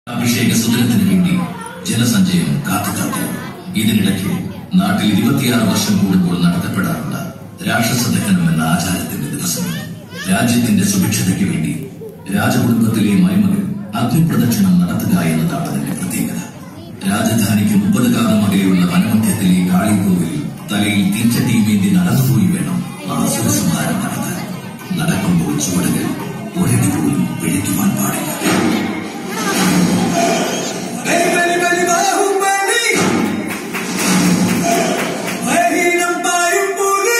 അഭിഷേക സുദിനത്തിന് വേണ്ടി ജനസഞ്ചയം കാത്തുകാത്തു ഇതിനിടയ്ക്ക് നാട്ടിൽ ഇരുപത്തിയാറ് വർഷം കൂടുമ്പോൾ നടത്തപ്പെടാറുള്ള രാക്ഷസ ദഹനം എന്ന ആചാരത്തിന്റെ ദിവസം രാജ്യത്തിന്റെ സുഭിക്ഷതയ്ക്ക് വേണ്ടി രാജകുടുംബത്തിലെ മരുമകൾ അഗ്നിപ്രദക്ഷിണം നടത്തുക എന്നതാണ് അതിന്റെ പ്രത്യേകത രാജധാനിക്ക് മുപ്പത് കാലം അകലെയുള്ള വനമധ്യത്തിലെ കാളികോവിൽ തലയിൽ തീച്ചട്ടിയുമേന്തി നടന്നുപോയി വേണം ആ സുരസംഹാരം നടത്താൻ നടക്കുമ്പോൾ ചുവടുകൾ ഒരടി പോലും പിഴയ്ക്കുവാൻ പാടില്ല Beli beli beli ബാഹുബലി വൈഹീനം പായും പുലി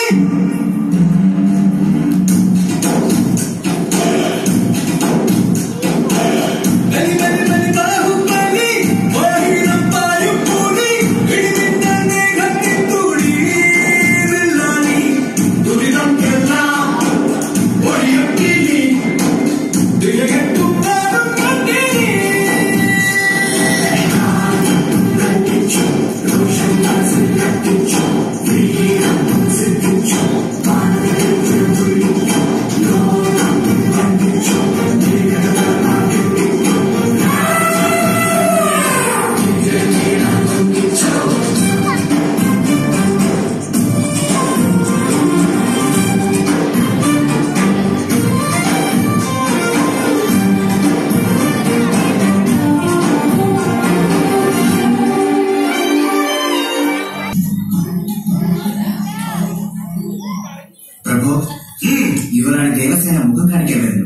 ബലി ബലി ബലി ബാഹുബലി വൈഹീനം പായും പുലി ഇടിമിന്നൽ മേഘത്തിൻ തുടി വെള്ളാണി ദുരിതം എല്ലാം ഒഴിയൊട്ടിനി ദിലകെട്ടും നാടും കണ്ടിനി പ്രഭു ഇവരാണ് ദേവസേന മുഖം കാണിക്കാൻ വരുന്നു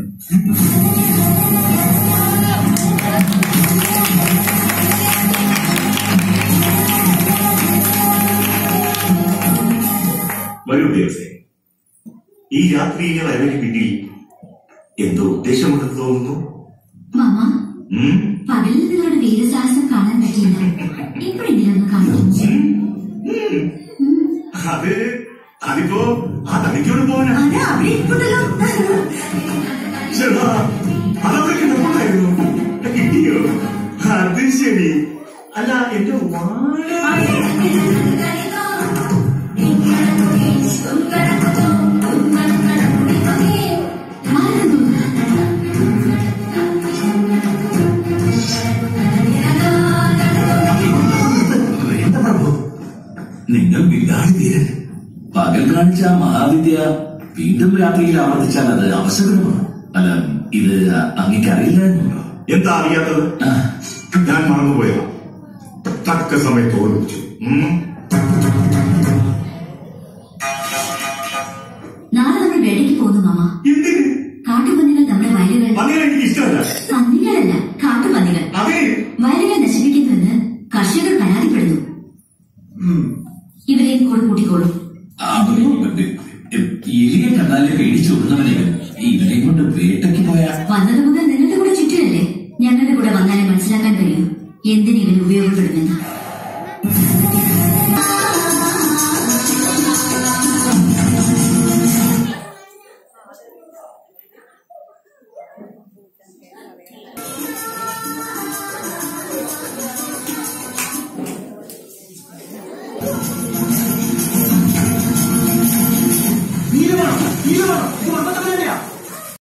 വരൂ ദേവസേ ഈ രാത്രിയിലെ വരവിന് പിന്നിൽ എന്തോ ഉദ്ദേശമുണ്ടെന്ന് തോന്നുന്നു മാമ ഉം? പകലിൽ നിങ്ങളുടെ വീരസാഹസം കാണാൻ പറ്റിയില്ല എപ്പോഴെങ്കിലും ഒന്ന് കാണിക്കും ഉം. അത് അതിപ്പോ ആ തനിക്കോട് പോകാനാ അത് അവിടെ ഇരിപ്പുണ്ടല്ലോ ചേട്ടാ അതവിടെ കിടപ്പുണ്ടായിരുന്നു കിട്ടിയോ അത് ശരി അല്ല എന്റെ വാഴ മാറുന്നു. വേണ്ട പ്രഭു നിങ്ങൾ വില്ലാളി വീരൻ പകൽ കാണിച്ച ആ മഹാവിദ്യ വീണ്ടും രാത്രിയിൽ ആവർത്തിച്ചാൽ അത് അവസരമാണ് അല്ല ഇത് അങ്ങേക്ക് അറിയില്ലായിരുന്നല്ലോ എന്താ അറിയാത്തത് ആ, ഞാൻ മറന്നുപോയതാ തക്ക സമയത്ത് ഓർമ്മിച്ചു ഉം. നാളെ നമ്മൾ വേടയ്ക്ക് പോകുന്നു മാമ എന്തിന് കാട്ടുപന്നികൾ നമ്മുടെ വയലുകൾ അങ്ങനെ എനിക്ക് ഇഷ്ടമല്ല പന്നികളല്ല കാട്ടുപന്നികൾ അതെ വയലുകൾ നശിപ്പിക്കുന്നുവെന്ന് കർഷകർ പരാതിപ്പെടുന്നു ഇവരെയും കൂടെ കൂട്ടിക്കോളും അവരും എലിയെ കണ്ടാലേ പേടിച്ചോടുന്നവനെ ഇവനെ കൊണ്ട് വേട്ടയ്ക്ക് പോയാ വന്നത് മുതൽ നിങ്ങളുടെ കൂടെ ചുറ്റിലല്ലേ ഞങ്ങളുടെ കൂടെ വന്നാലേ മനസ്സിലാക്കാൻ കഴിയൂ എന്തിന് ഇവൻ ഉപയോഗപ്പെടുമെന്ന് നീലമാണോ നീലമാണോ ഇത് വർണ്ണത്തമ്മനെയാ